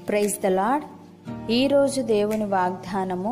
praise the lord ఈరోజు దేవుని వాగ్దానము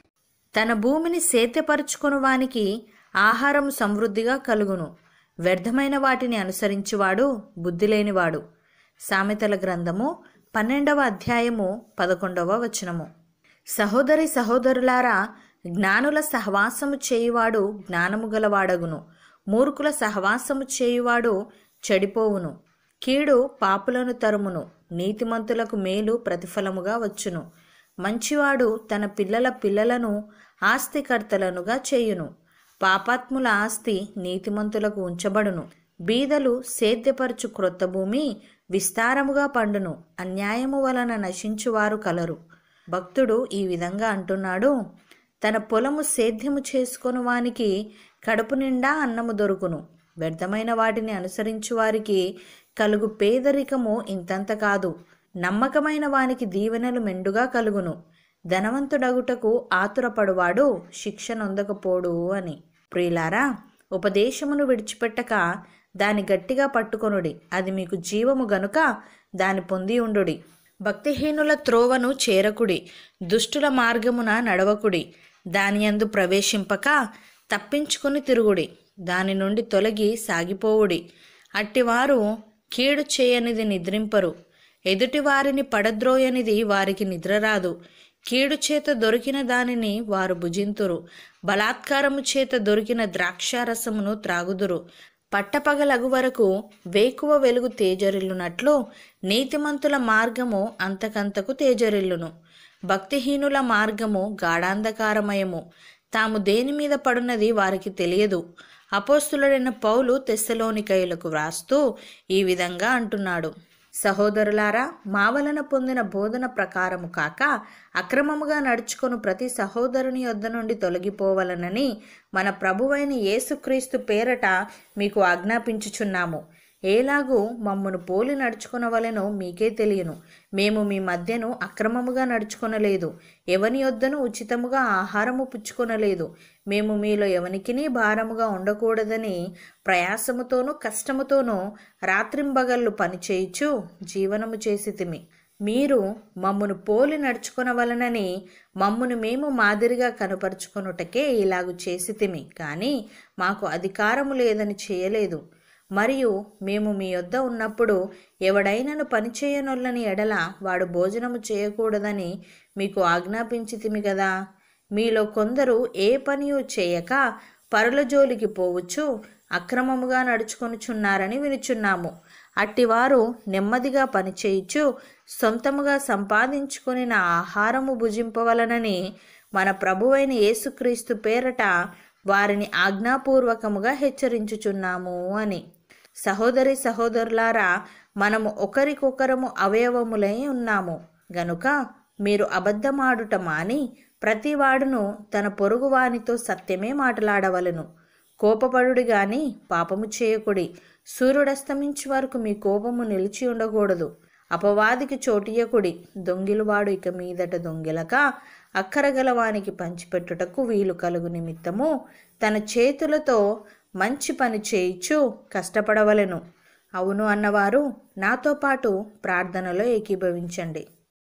తన భూమిని సేద్యపరుచుకుని వానికి ఆహారం సమృద్ధిగా కలుగును వ్యర్థమైన వాటిని అనుసరించువాడు బుద్ధి లేనివాడు సామెతల గ్రంథము పన్నెండవ అధ్యాయము పదకొండవ వచనము సహోదరి సహోదరులారా జ్ఞానుల సహవాసము చేయువాడు జ్ఞానము గలవాడగును మూర్ఖుల సహవాసము చేయువాడు చెడిపోవును కీడు పాపులను తరుమును నీతిమంతులకు మేలు ప్రతిఫలముగా వచ్చును మంచివాడు తన పిల్లల పిల్లలను ఆస్తికర్తలనుగా చేయును పాపాత్ముల ఆస్తి నీతిమంతులకు ఉంచబడును బీదలు సేద్యపరచు క్రొత్త భూమి విస్తారముగా పండును అన్యాయము వలన నశించువారు కలరు భక్తుడు ఈ విధంగా అంటున్నాడు తన పొలము సేద్యము చేసుకొను వానికి కడుపు నిండా అన్నము దొరుకును వ్యర్థమైన వాటిని అనుసరించు వారికి కలుగు పేదరికము ఇంతంత కాదు నమ్మకమైన వానికి దీవెనలు మెండుగా కలుగును ధనవంతుడగుటకు ఆతురపడువాడు శిక్ష నొందకపోడు అని ప్రియులారా ఉపదేశమును విడిచిపెట్టక దాని గట్టిగా పట్టుకొనుడి అది మీకు జీవము గనుక దాని పొంది ఉండుడి భక్తిహీనుల త్రోవను చేరకుడి దుష్టుల మార్గమున నడవకుడి దాని యందు ప్రవేశింపక తప్పించుకుని తిరుగుడి దాని నుండి తొలగి సాగిపోవుడి అట్టివారు కీడు చేయనిది నిద్రింపరు ఎదుటివారిని పడద్రోయనిది వారికి నిద్రరాదు కీడు చేత దొరికిన దానిని వారు భుజింతురు బలాత్కారము చేత దొరికిన ద్రాక్షారసమును త్రాగుదురు పట్టపగలగు వరకు వేకువ వెలుగు తేజరిల్లునట్లు నీతిమంతుల మార్గము అంతకంతకు తేజరిల్లును భక్తిహీనుల మార్గము గాఢాంధకారమయము తాము దేని మీద పడున్నది వారికి తెలియదు అపోస్తులుడైన పౌలు తెస్సలోనికయులకు వ్రాస్తూ ఈ విధంగా అంటున్నాడు సహోదరులారా మా వలన పొందిన బోధన ప్రకారము కాక అక్రమముగా నడుచుకొను ప్రతి సహోదరుని యొద్ద నుండి తొలగిపోవలనని మన ప్రభువైన యేసుక్రీస్తు పేరట మీకు ఆజ్ఞాపించుచున్నాము ఏలాగూ మమ్మను పోలి నడుచుకునవలెనో మీకే తెలియను మేము మీ మధ్యను అక్రమముగా నడుచుకొనలేదు ఎవని యొద్దను ఉచితముగా ఆహారము పుచ్చుకొనలేదు మేము మీలో ఎవనికినీ భారముగా ఉండకూడదని ప్రయాసముతోనూ కష్టముతోనూ రాత్రింబగళ్ళు పనిచేయుచు జీవనము చేసితిమి మీరు మమ్మును పోలి నడుచుకొనవలనని మమ్మును మేము మాదిరిగా కనుపరుచుకొనుటకే ఇలాగు చేసితిమి కానీ మాకు అధికారము లేదని చేయలేదు మరియు మేము మీ యొద్ద ఉన్నప్పుడు ఎవడైనను పనిచేయనొల్లని ఎడల వాడు భోజనము చేయకూడదని మీకు ఆజ్ఞాపించితిమి కదా మీలో కొందరు ఏ పనియు చేయక పరుల జోలికి పోవచ్చు అక్రమముగా నడుచుకొనుచున్నారని వినుచున్నాము అట్టివారు నెమ్మదిగా పనిచేయచ్చు సొంతముగా సంపాదించుకొని నా ఆహారము భుజింపవలనని మన ప్రభువైన యేసుక్రీస్తు పేరట వారిని ఆజ్ఞాపూర్వకముగా హెచ్చరించుచున్నాము అని సహోదరి సహోదరులారా మనము ఒకరికొకరము అవయవములై ఉన్నాము గనుక మీరు అబద్ధమాడుట మాని ప్రతివాడును తన పొరుగువానితో సత్యమే మాట్లాడవలను కోపపడుడి గాని పాపము చేయకుడి సూర్యుడస్తమించు వరకు మీ కోపము నిలిచి ఉండకూడదు అపవాదికి చోటియకుడి దొంగిలవాడు ఇక మీదట దొంగిలక అక్కరగలవానికి పంచిపెట్టుటకు వీలు కలుగు నిమిత్తము తన చేతులతో మంచి పని చేయిచు కష్టపడవలెను అవును అన్నవారు నాతో పాటు ప్రార్థనలో ఏకీభవించండి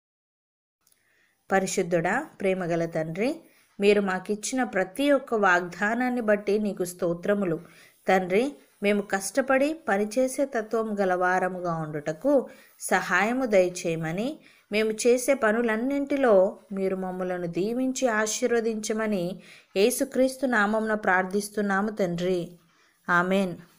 పరిశుద్ధుడా ప్రేమగల తండ్రి మీరు మాకిచ్చిన ప్రతి ఒక్క వాగ్దానాన్ని బట్టి నీకు స్తోత్రములు తండ్రి మేము కష్టపడి పనిచేసే తత్వం గలవారముగా ఉండుటకు సహాయము దయచేయమని మేము చేసే పనులన్నింటిలో మీరు మమ్మలను దీవించి ఆశీర్వదించమని యేసుక్రీస్తు నామంన ప్రార్థిస్తున్నాము తండ్రి ఆమెన్